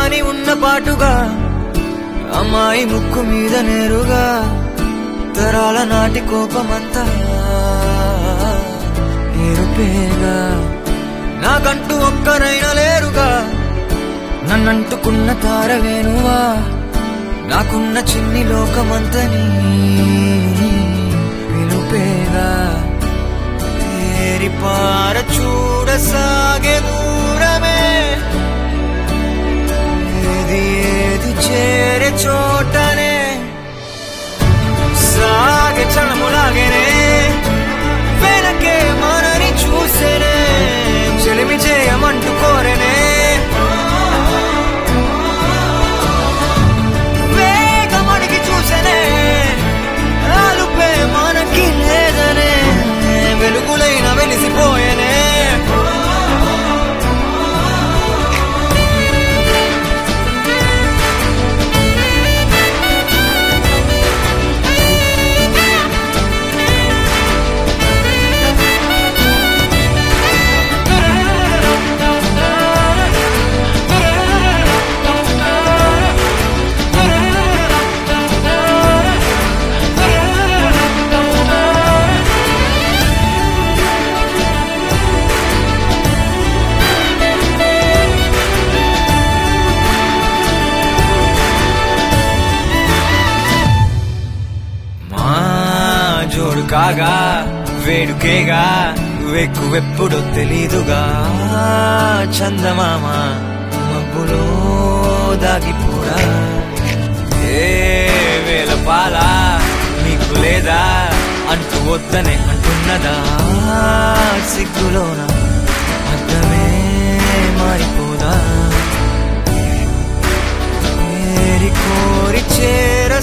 అని ఉన్న పాటుగా అమ్మాయి ముక్కు మీద నేరుగా తరాల నాటి కోపమంతా ఏరుపేగా నాకంటూ ఒక్కరైనా లేరుగా నన్నంటుకున్న తారవేనువా నాకున్న చిన్ని లోకమంతని వినుపేగా తేరి పార చూడసాగే దూరమే ఏది ఏది చేరే చోటనే సాగే చలములాగేనే వెనకే మనని చూసేనే చెలిమి చేయమంటూ కోరేనే వేగమడిగి చూసేనే ఆలుపే మనకి లేదనే వెలుగులైన వెలిసిపోయేనే మా జోడు కాగా వేడుకేగా వెక్కువెప్పుడు తెలీదుగా చందమామ మబ్బులో దాగిపోరా ఏ వేల పాల మీకు లేదా అంటూ వద్దనే అంటున్నదా సిగ్గులోన అర్థమే మారిపోదా ఏరి కోరి చేర